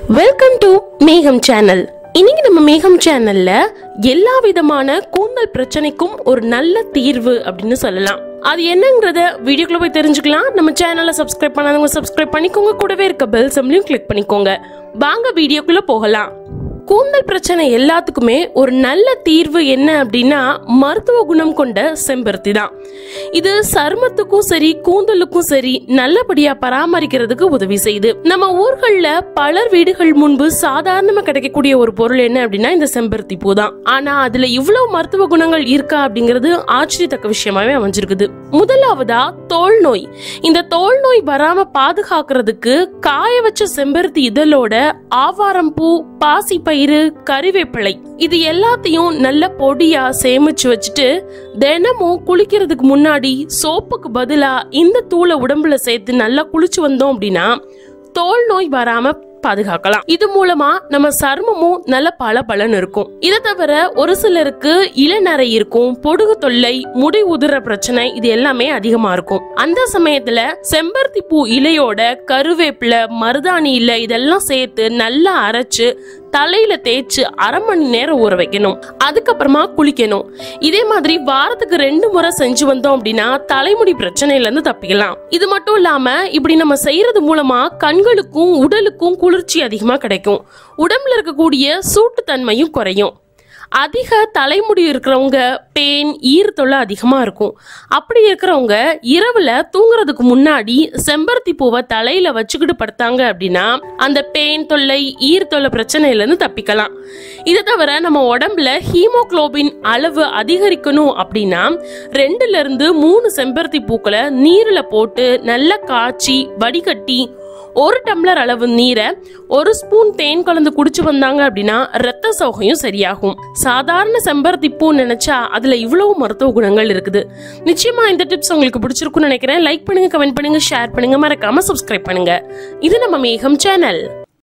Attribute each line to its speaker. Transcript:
Speaker 1: welcome to மேகம் channel இன்னைக்கு நம்ம மேகம் சேனல்ல எல்லா விதமான கூந்தல் பிரச்சனைக்கும் ஒரு நல்ல தீர்வு அப்படின்னு சொல்லலாம் அது என்னங்கறத வீடியோக்குள்ள போய் தெரிஞ்சுக்கலாம் நம்ம சேனலை சப்ஸ்கிரைப் பண்ணாதவங்க சப்ஸ்கிரைப் பண்ணிக்கோங்க கூடவே இருக்க பெல் சிம்லையும் கிளிக் பண்ணிக்கோங்க வாங்க வீடியோக்குள்ள போகலாம் கூந்தல் பிரச்சனை எல்லாத்துக்குமே ஒரு நல்ல தீர்வு என்ன அப்படின்னா மருத்துவ குணம் கொண்ட செம்பருத்தி தான் இது சருமத்துக்கும் சரி கூந்தலுக்கும் சரி நல்லபடியா பராமரிக்கிறதுக்கு உதவி செய்யுது நம்ம ஊர்கள்ல பலர் வீடுகள் முன்பு சாதாரணமா கிடைக்கக்கூடிய ஒரு பொருள் என்ன அப்படின்னா இந்த செம்பருத்தி பூ தான் ஆனா அதுல இவ்வளவு மருத்துவ குணங்கள் இருக்கா அப்படிங்கிறது ஆச்சரியத்தக்க விஷயமாவே அமைஞ்சிருக்குது முதலாவதா தோல் நோய் இந்த தோல் நோய் வராம பாதுகாக்கிறதுக்கு காய வச்ச செம்பருத்தி இதழோட ஆவாரம் பூ பாசி பயிறு கறிவேப்பிலை இது எல்லாத்தையும் நல்ல பொடியா சேமிச்சு வச்சுட்டு தினமும் குளிக்கிறதுக்கு முன்னாடி சோப்புக்கு பதிலா இந்த தூளை உடம்புல சேர்த்து நல்லா குளிச்சு வந்தோம் அப்படின்னா தோல் நோய் வராம பாதுகாக்கலாம் இது மூலமா நம்ம சருமமும் நல்ல பல பலன் இருக்கும் இதை தவிர ஒரு சிலருக்கு இளநரை இருக்கும் பொடுகு தொல்லை முடி உதிர பிரச்சனை இது எல்லாமே அதிகமா இருக்கும் அந்த சமயத்துல செம்பருத்தி பூ இலையோட கருவேப்பிலை மருதாணி இலை இதெல்லாம் சேர்த்து நல்லா அரைச்சு தலையில தேய்ச்சு அரை மணி நேரம் ஊற வைக்கணும் அதுக்கப்புறமா குளிக்கணும் இதே மாதிரி வாரத்துக்கு ரெண்டு முறை செஞ்சு வந்தோம் அப்படின்னா தலைமுடி பிரச்சனையில இருந்து தப்பிக்கலாம் இது மட்டும் இல்லாம இப்படி நம்ம செய்யறது மூலமா கண்களுக்கும் உடலுக்கும் குளிர்ச்சி அதிகமா கிடைக்கும் உடம்புல இருக்கக்கூடிய சூட்டுத்தன்மையும் குறையும் அதிக தலைமுடி இருக்கிறவங்க பேன் ஈர் தொல்லை அதிகமா இருக்கும் அப்படி இருக்கிறவங்க இரவுல தூங்குறதுக்கு முன்னாடி செம்பருத்தி பூவை தலையில வச்சுக்கிட்டு படுத்தாங்க அப்படின்னா அந்த பேன் தொல்லை ஈர் தொல்லை பிரச்சனையில இருந்து தப்பிக்கலாம் இதை தவிர நம்ம உடம்புல ஹீமோகுளோபின் அளவு அதிகரிக்கணும் அப்படின்னா ரெண்டுல இருந்து மூணு செம்பருத்தி பூக்களை நீர்ல போட்டு நல்லா காய்ச்சி வடிகட்டி ஒரு டம்ளர் அளவு நீரை ஒரு ஸ்பூன் தேன் கலந்து குடிச்சு வந்தாங்க அப்படின்னா ரத்த சோகையும் சரியாகும் சாதாரண செம்பருத்தி பூ நினைச்சா அதுல இவ்வளவு மருத்துவ குணங்கள் இருக்குது நிச்சயமா இந்த டிப்ஸ் உங்களுக்கு பிடிச்சிருக்கும்னு நினைக்கிறேன் லைக் பண்ணுங்க கமெண்ட் பண்ணுங்க ஷேர் பண்ணுங்க மறக்காம சப்ஸ்கிரைப் பண்ணுங்க இது நம்ம மேகம் சேனல்